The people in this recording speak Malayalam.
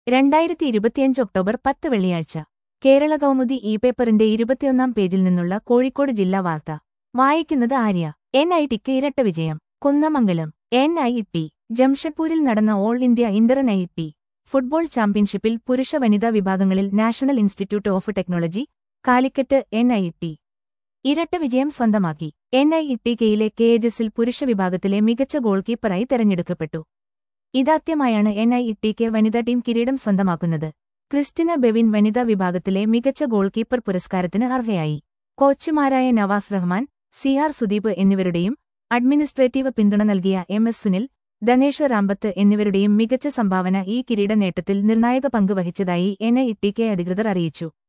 രണ്ടായിരത്തി ഇരുപത്തിയഞ്ച് ഒക്ടോബർ പത്ത് വെള്ളിയാഴ്ച കേരള കൗമുദി ഇ പേപ്പറിന്റെ ഇരുപത്തിയൊന്നാം പേജിൽ നിന്നുള്ള കോഴിക്കോട് ജില്ലാ വാർത്ത വായിക്കുന്നത് ആര്യ എൻ ഐ ടിക്ക് ഇരട്ട വിജയം കുന്നമംഗലം എൻ ഐ ടി ജംഷഡ്പൂരിൽ നടന്ന all India inter I T football ചാമ്പ്യൻഷിപ്പിൽ പുരുഷ വനിതാ വിഭാഗങ്ങളിൽ national institute of technology Calicut N I T ഇരട്ട വിജയം സ്വന്തമാക്കി എൻ ഐ ടി കെയിലെ കേജസിൽ പുരുഷ വിഭാഗത്തിലെ മികച്ച ഗോൾ കീപ്പറായി തെരഞ്ഞെടുക്കപ്പെട്ടു ഇതാദ്യമായാണ് എൻ ഐ ടി കെ വനിതാ ടീം കിരീടം സ്വന്തമാക്കുന്നത് ക്രിസ്റ്റിന ബെവിൻ വനിതാ വിഭാഗത്തിലെ മികച്ച ഗോൾ കീപ്പർ പുരസ്കാരത്തിന് അർഹയായി കോച്ചുമാരായ നവാസ് റഹ്മാൻ സി ആർ സുദീപ് എന്നിവരുടെയും അഡ്മിനിസ്ട്രേറ്റീവ് പിന്തുണ നൽകിയ എം എസ് സുനിൽ ധനേഷ് റാമ്പത്ത് എന്നിവരുടെയും മികച്ച സംഭാവന ഈ കിരീട നേട്ടത്തിൽ നിർണായക പങ്ക് വഹിച്ചതായി എൻ ഐ ടി കെ അധികൃതർ അറിയിച്ചു